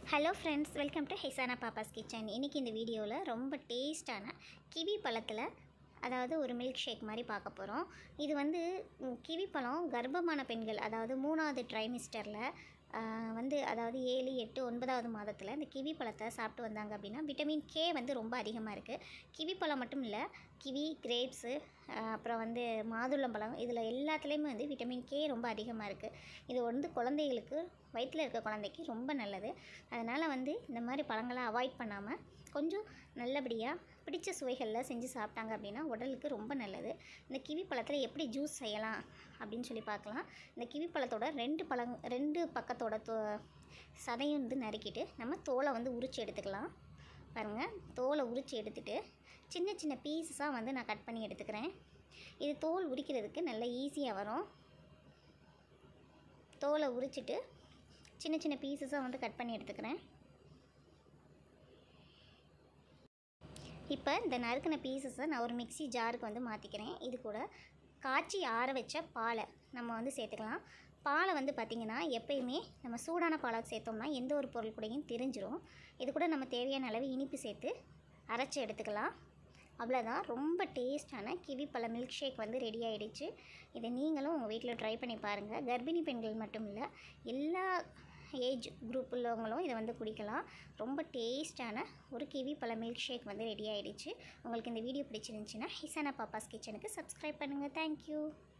hello friends welcome to Hesana papa's kitchen இன்றைக்கி இந்த வீடியோவில் ரொம்ப டேஸ்டான கிவி பழத்தில் அதாவது ஒரு மில்க் ஷேக் மாதிரி பார்க்க போகிறோம் இது வந்து ம், கிவி பழம் கர்ப்பமான பெண்கள் அதாவது மூணாவது ட்ரைமிஸ்டரில் வந்து அதாவது ஏழு எட்டு ஒன்பதாவது மாதத்தில் இந்த கிவி பழத்தை சாப்பிட்டு வந்தாங்க அப்படின்னா விட்டமின் கே வந்து ரொம்ப அதிகமாக இருக்குது கிவி பழம் மட்டும் இல்லை கிவி கிரேப்ஸு அப்புறம் வந்து மாதுளம்பழம் இதில் எல்லாத்துலேயுமே வந்து விட்டமின் கே ரொம்ப அதிகமாக இருக்குது இது வந்து குழந்தைகளுக்கு வயிற்றில் இருக்க குழந்தைக்கு ரொம்ப நல்லது அதனால் வந்து இந்த மாதிரி பழங்களை அவாய்ட் பண்ணாமல் கொஞ்சம் நல்லபடியாக பிடிச்ச சுவைகளில் செஞ்சு சாப்பிட்டாங்க அப்படின்னா உடலுக்கு ரொம்ப நல்லது இந்த கிவி பழத்தில் எப்படி ஜூஸ் செய்யலாம் அப்படின்னு சொல்லி பார்க்கலாம் இந்த கிவி பழத்தோட ரெண்டு பழங் ரெண்டு பக்கத்தோட தோ சதையும் வந்து நறுக்கிட்டு நம்ம தோலை வந்து உரித்து எடுத்துக்கலாம் பாருங்கள் தோலை உரித்து எடுத்துட்டு சின்ன சின்ன பீசஸாக வந்து நான் கட் பண்ணி எடுத்துக்கிறேன் இது தோல் உரிக்கிறதுக்கு நல்ல ஈஸியாக வரும் தோலை உரிச்சிட்டு சின்ன சின்ன பீசஸாக வந்து கட் பண்ணி எடுத்துக்கிறேன் இப்போ இந்த நறுக்கின பீசஸை நான் ஒரு மிக்ஸி ஜாருக்கு வந்து மாற்றிக்கிறேன் இது கூட காய்ச்சி ஆற வச்ச பாலை நம்ம வந்து சேர்த்துக்கலாம் பாலை வந்து பார்த்திங்கன்னா எப்பயுமே நம்ம சூடான பாலை சேர்த்தோம்னா எந்த ஒரு பொருள் கூடயும் தெரிஞ்சிரும் இது கூட நம்ம தேவையான அளவு இனிப்பு சேர்த்து அரைச்சி எடுத்துக்கலாம் அவ்வளோதான் ரொம்ப டேஸ்டான கிவி பழ மில்க் ஷேக் வந்து ரெடி ஆகிடுச்சு இதை நீங்களும் உங்கள் வீட்டில் ட்ரை பண்ணி பாருங்கள் கர்ப்பிணி பெண்கள் மட்டும் இல்லை எல்லா ஏஜ் குரூப் உள்ளவங்களும் இதை வந்து குடிக்கலாம் ரொம்ப டேஸ்டான ஒரு கிவி பழ மில்க் ஷேக் வந்து ரெடி ஆகிடுச்சு உங்களுக்கு இந்த வீடியோ பிடிச்சிருந்துச்சின்னா ஹிசானா பாப்பாஸ் கிச்சனுக்கு சப்ஸ்கிரைப் பண்ணுங்கள் தேங்க்யூ